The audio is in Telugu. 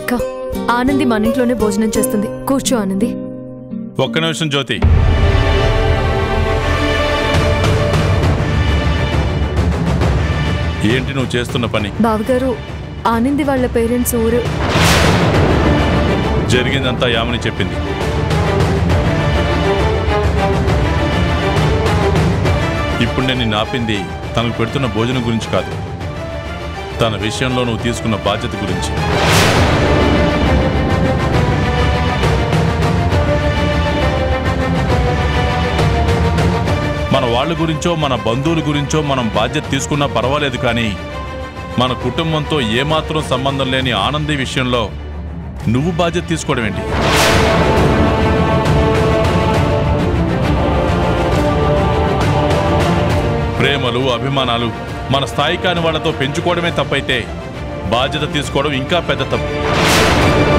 అక్క ఆనంది మన ఇంట్లోనే భోజనం చేస్తుంది కూర్చో ఆనంది ఒక్క నిమిషం జ్యోతి ఏంటి నువ్వు చేస్తున్న పని బావగారు ఆనంది వాళ్ళ పేరెంట్స్ ఊరు జరిగిందంతా యామని చెప్పింది ఇప్పుడు నేను నిన్ను ఆపింది తనకు పెడుతున్న భోజనం గురించి కాదు తన విషయంలో నువ్వు తీసుకున్న బాధ్యత గురించి మన వాళ్ళ గురించో మన బంధువుల గురించో మనం బాధ్యత తీసుకున్నా పర్వాలేదు కానీ మన కుటుంబంతో ఏమాత్రం సంబంధం లేని ఆనంది విషయంలో నువ్వు బాధ్యత తీసుకోవడం ఏంటి ప్రేమలు అభిమానాలు మన స్థాయి కాని వాళ్ళతో పెంచుకోవడమే తప్పైతే బాధ్యత తీసుకోవడం ఇంకా పెద్ద తప్పు